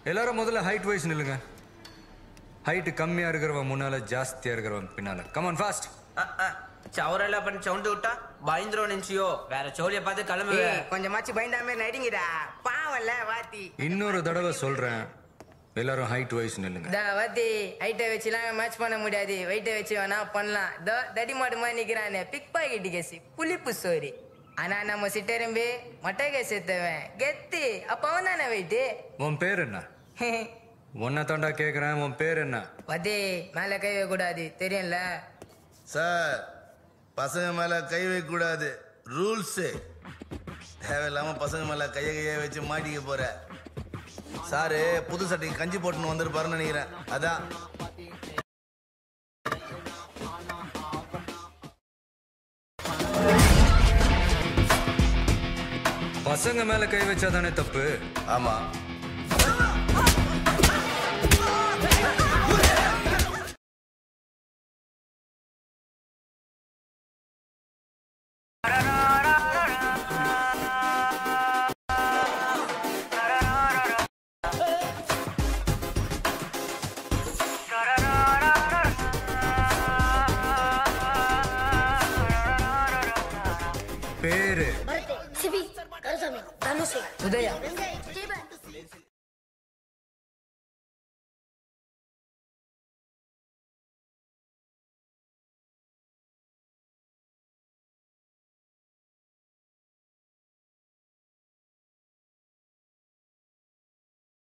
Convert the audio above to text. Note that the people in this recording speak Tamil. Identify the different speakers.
Speaker 1: எல்லாரும் முதல்ல ஹைட் வைஸ் நில்லுங்க ஹைட் கம்மியா இருக்கிறவன் முன்னால ஜாஸ்தியா இருக்கிறவன் பின்னால கமான் ஃபாஸ்ட்
Speaker 2: சவரெல்லாம் பண்ணி சவுண்டு விட்டா பயந்துரும் நினைச்சியோ வேற சோழிய பார்த்து கிளம்பு
Speaker 3: ஏய் கொஞ்சமாச்சு பயந்தாம நடிங்கடா பாவம்ல வாத்தி
Speaker 1: இன்னொரு தடவை சொல்றேன் எல்லாரும் ஹைட் வைஸ் நில்லுங்க
Speaker 3: தா வாத்தி ஹைட்டை வச்சுலாம் மேட்ச் பண்ண முடியாது வெயிட்டை வச்சு வேணா பண்ணலாம் தோ தடி மாடு மாதிரி நிக்கிறானே பிக் பாக்கெட் கேசி புளிப்பு சோரி ஆனா நம்ம சிட்டரும்பி மட்டை கேஸ் எடுத்தவன் கெத்து அப்ப அவன் தானே வெயிட்டு
Speaker 1: உன் பேர் என்ன உன்னை தாண்டா கேக்குறேன் உன் பேர் என்ன
Speaker 3: வாத்தி மேல கை வைக்க கூடாது தெரியும்ல
Speaker 4: சார் பசங்க மேல கை வைக்க கூடாது ரூல்ஸு தேவையில்லாம பசங்க மேல கைய கைய வச்சு மாட்டிக்க போற சாரு புது சட்டைக்கு கஞ்சி போட்டுன்னு வந்திருப்பாருன்னு நினைக்கிறேன் அதான்
Speaker 1: பசங்க மேல கை வச்சா தானே தப்பு
Speaker 4: ஆமா
Speaker 1: பேரு
Speaker 5: பரத் சிவி கருசாமி தனுஷ்
Speaker 3: உதயா